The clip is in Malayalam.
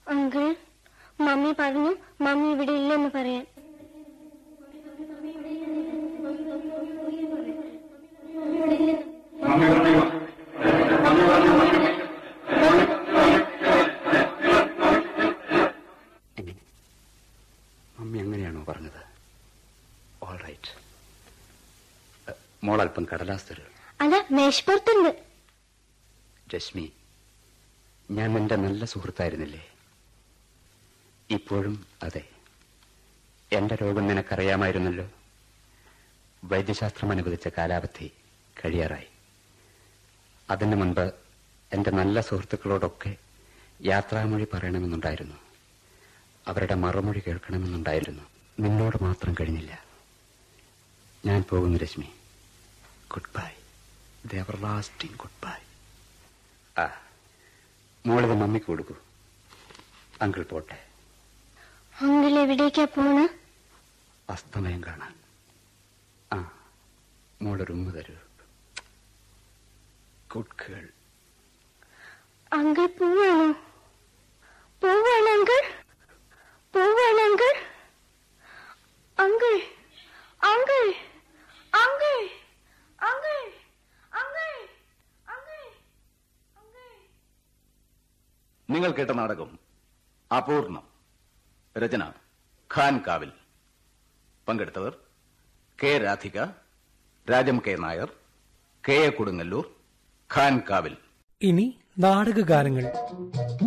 അങ്കിൾ മമ്മി പറഞ്ഞു മമ്മി ഇവിടെ ഇല്ലെന്ന് പറയാൻ എങ്ങനെ മമ്മി അങ്ങനെയാണോ പറഞ്ഞത് ഓൾ റൈറ്റ് മോൾ അല്പം കടലാസ് തരൂ അതാ മേശപ്പുറത്തുണ്ട് രശ്മി ഞാൻ നിന്റെ നല്ല സുഹൃത്തായിരുന്നില്ലേ ഇപ്പോഴും അതെ എന്റെ രോഗം നിനക്കറിയാമായിരുന്നല്ലോ വൈദ്യശാസ്ത്രം അനുവദിച്ച കാലാവധി കഴിയാറായി അതിനു മുൻപ് എന്റെ നല്ല സുഹൃത്തുക്കളോടൊക്കെ യാത്രാമൊഴി പറയണമെന്നുണ്ടായിരുന്നു അവരുടെ മറുമൊഴി കേൾക്കണമെന്നുണ്ടായിരുന്നു നിന്നോട് മാത്രം കഴിഞ്ഞില്ല ഞാൻ പോകുന്നു രശ്മി ഗുഡ് ബൈ ദർ ലാസ്റ്റിംഗ് ഗുഡ് ബൈ ആ മോളിത് മമ്മിക്ക് കൊടുക്കൂ അങ്കിൾ പോട്ടെ അങ്കിൾ എവിടേക്കാ പോണ അസ്തമയം കാണാൻ ആ മോളൊരു ഉമ്മ തരൂ ഗുഡ് കേൾ അങ്കിൾ പോവാണോ പോവാണ് അങ്കിൾ പോവാണ് uncle uncle uncle uncle uncle uncle uncle uncle നിങ്ങൾ കേട്ട നാടകം അപൂർണം രചന ഖാൻ കാവിൽ പങ്കെടുത്തവർ K Radhika Rajam K Nair K A Kodungallur Khan Kavil ഇനി നാടകഗാനങ്ങൾ